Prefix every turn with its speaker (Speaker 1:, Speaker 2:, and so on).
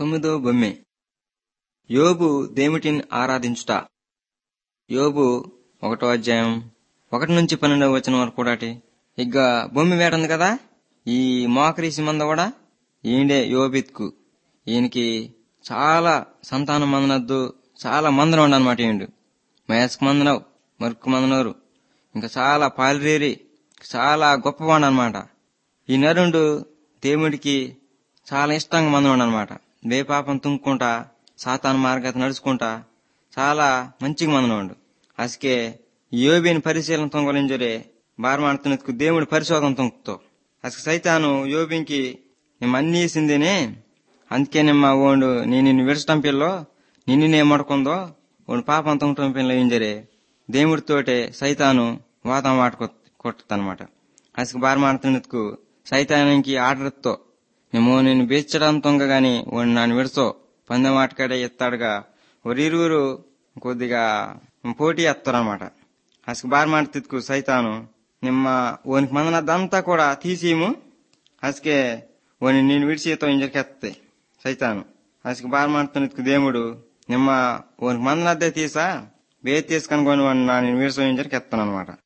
Speaker 1: తొమ్మిదో బొమ్మె యోబు దేమిటిని ఆరాధించుట యోబు ఒకటో అధ్యాయం ఒకటి నుంచి పన్నెండవ వచనం వరకు కూడాటి ఇక బొమ్మి వేటుంది కదా ఈ మోకరీసి మంద కూడా ఈయనే యోబిత్కు ఈయనకి చాలా సంతానం మందనద్దు చాలా మందనం ఉండనమాట ఈయండు మహేష్కు మందనవు మరుక్కు మందనవరు ఇంకా చాలా పాలిరేరి చాలా గొప్పవాడు అనమాట ఈ నరుండు దేవుడికి చాలా ఇష్టంగా మందనం అనమాట బే పాపం తుంక్కుంటా సాతాను మార్గత నడుచుకుంటా చాలా మంచిగా మందనవాడు అసకే యోబిని పరిశీలన తొంగలింజరే బారమాడుతున్నందుకు దేవుడి పరిశోధన తొంకుతో అసలు సైతాను యోబికి మేము అన్నీ ఇసిందేనే అందుకే నిమ్మ ఓండు నేను నిన్ను విడచటం పిల్లో నిన్ను నే మడుకుందో ఓడు పాపం తొంగటం పిల్ల ఇంజరే దేవుడితోటే సైతాను వాతం మాట కొట్టదనమాట అసలు బారమాడుతున్నందుకు సైతానికి ఆర్డర్తో మేము నేను బీచడం తొంగ గాని వాడు నన్ను విడసో పందెం ఆటకాడే ఎత్తాడుగా ఒరిరువురు కొద్దిగా పోటీ ఎత్తారనమాట అసలు బారమాడుతుకు సైతాను నిమ్మ ఓనికి మందనద్దంతా కూడా తీసేయము అసకే ఓని నేను విడిచేతో ఇంజరికెత్తాయి సైతాను అసలు బారమాడుతున్నందుకు దేవుడు నిమ్మ ఓనికి మందనద్దే తీసా బే తీసుకొని వాడిని నా నేను విడిసో ఇంజరికి ఎత్తాను అనమాట